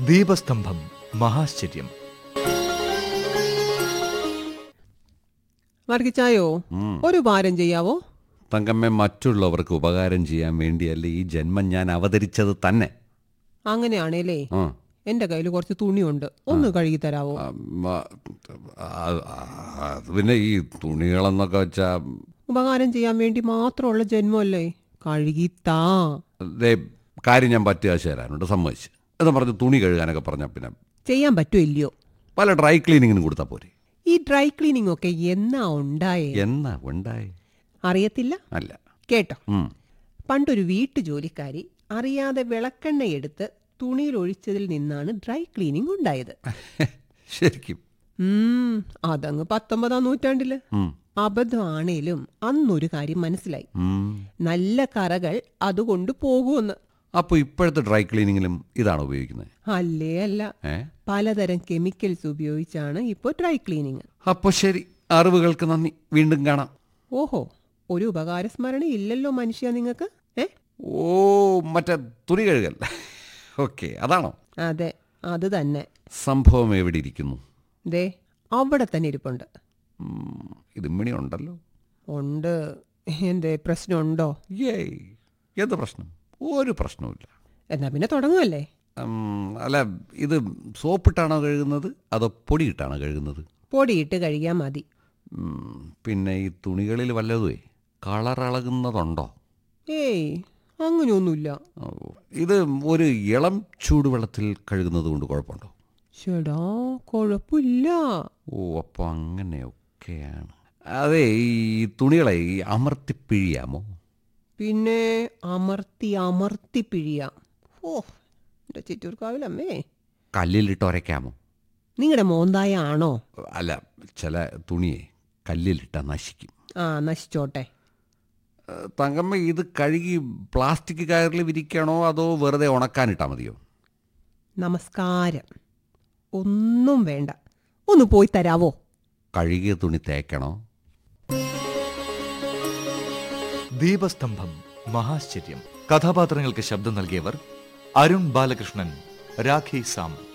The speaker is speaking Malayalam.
ദീപസ്തംഭം മഹാശ്ചര്യം വർഗിച്ചായോ ഒരു ഉപകാരം ചെയ്യാവോ തങ്കമ്മ മറ്റുള്ളവർക്ക് ഉപകാരം ചെയ്യാൻ വേണ്ടിയല്ലേ ഈ ജന്മം ഞാൻ അവതരിച്ചത് തന്നെ അങ്ങനെയാണേലേ ആ. എന്റെ കയ്യിൽ കുറച്ച് തുണിയുണ്ട് ഒന്ന് കഴുകി തരാവോ അമ്മ, ആ- ആ- അത് പിന്നെ ഈ തുണികളെന്നൊക്കെ വെച്ചാ ഉപകാരം ചെയ്യാൻ വേണ്ടി മാത്രമുള്ള ജന്മമല്ലേ കഴുകി താ ദേ, കാര്യം ഞാൻ പറ്റുക തരാനുണ്ട് സമ്മതിച്ച് എന്ന് പറഞ്ഞ് തുണി കഴുകാനൊക്കെ പറഞ്ഞാൽ പിന്നെ ചെയ്യാൻ പറ്റുമോ ഇല്ലയോ പല ഡ്രൈ ക്ലീനിങ്ങിനും കൊടുത്താൽ പോരെ ഈ ഡ്രൈ ക്ലീനിങ് ഒക്കെ എന്നാ ഉണ്ടായേ എന്നാ ഉണ്ടായി അറിയത്തില്ല അല്ല കേട്ടോ ഉം. പണ്ടൊരു വീട്ടു ജോലിക്കാരി അറിയാതെ വിളക്കെണ്ണ എടുത്ത് തുണിയിൽ ഒഴിച്ചതിൽ നിന്നാണ് ഡ്രൈ ക്ലീനിങ് ഉണ്ടായത് ശരിക്കും ഉം, അതങ്ങ് പത്തൊമ്പതാം നൂറ്റാണ്ടില് ഉം. അബദ്ധമാണേലും അന്നൊരു കാര്യം മനസ്സിലായി ഉം. നല്ല കറകൾ അതുകൊണ്ട് പോകുമെന്ന് അപ്പൊ ഇപ്പോഴത്തെ ഡ്രൈ ക്ലീനിങ്ങിലും ഇതാണ് ഉപയോഗിക്കുന്നത് അല്ലേ അല്ല ഏ പലതരം കെമിക്കൽസ് ഉപയോഗിച്ചാണ് ഇപ്പോൾ ഡ്രൈ ക്ലീനിങ് അപ്പൊ ശരി അറിവുകൾക്ക് നന്ദി വീണ്ടും കാണാം ഓഹോ ഒരു ഉപകാരസ്മരണ ഇല്ലല്ലോ മനുഷ്യ നിങ്ങൾക്ക് ഏ ഓ മറ്റേ തുണി കഴുകൽ ഓക്കെ അതാണോ അതെ അത് തന്നെ സംഭവം എവിടെ ഇരിക്കുന്നു ദേ അവിടെ തന്നെ ഇരിപ്പുണ്ട് ഉം, ഇത് ഇമ്മിണി ഉണ്ടല്ലോ ഉണ്ട് എന്തേ പ്രശ്നമുണ്ടോ ഏയ് എന്ത് പ്രശ്നം ഒരു പ്രശ്നവുമില്ല എന്നാ പിന്നെ തുടങ്ങുമല്ലേ ഉം, അല്ല ഇത് സോപ്പിട്ടാണോ കഴുകുന്നത് അതോ പൊടിയിട്ടാണോ കഴുകുന്നത് പൊടിയിട്ട് കഴിയാൻ മതി ഉം, പിന്നെ ഈ തുണികളിൽ വല്ലതുമേ കളർ ഇളകുന്നതുണ്ടോ ഏയ് അങ്ങനെയൊന്നുമില്ല ഓ, ഇത് ഒരു ഇളം ചൂടുവെള്ളത്തിൽ കഴുകുന്നത് കൊണ്ട് കുഴപ്പമുണ്ടോ ചേടാ കുഴപ്പമില്ല ഓ അപ്പോൾ അങ്ങനെയൊക്കെയാണ് അതെ ഈ തുണികളെ ഈ അമർത്തി പിഴിയാമോ പിന്നെ അമർത്തി അമർത്തി പിഴിയാം ഓ എൻ്റെ ചിറ്റൂർക്കാവിലമ്മേ കല്ലിലിട്ട് ഉരയ്ക്കാമോ നിങ്ങളുടെ മോന്തായ ആണോ അല്ല ചില തുണിയെ കല്ലിലിട്ടാൽ നശിക്കും ആ നശിച്ചോട്ടെ ഏഹ്, തങ്കമ്മ ഇത് കഴുകി പ്ലാസ്റ്റിക് കയറിൽ വിരിക്കണോ അതോ വെറുതെ ഉണക്കാനിട്ടാൽ മതിയോ നമസ്കാരം ഒന്നും വേണ്ട ഒന്ന് പോയി തരാവോ കഴുകിയ തുണി തേക്കണോ ദീപസ്തംഭം മഹാശ്ചര്യം കഥാപാത്രങ്ങൾക്ക് ശബ്ദം നൽകിയവർ അരുൺ ബാലകൃഷ്ണൻ രാഖി സാം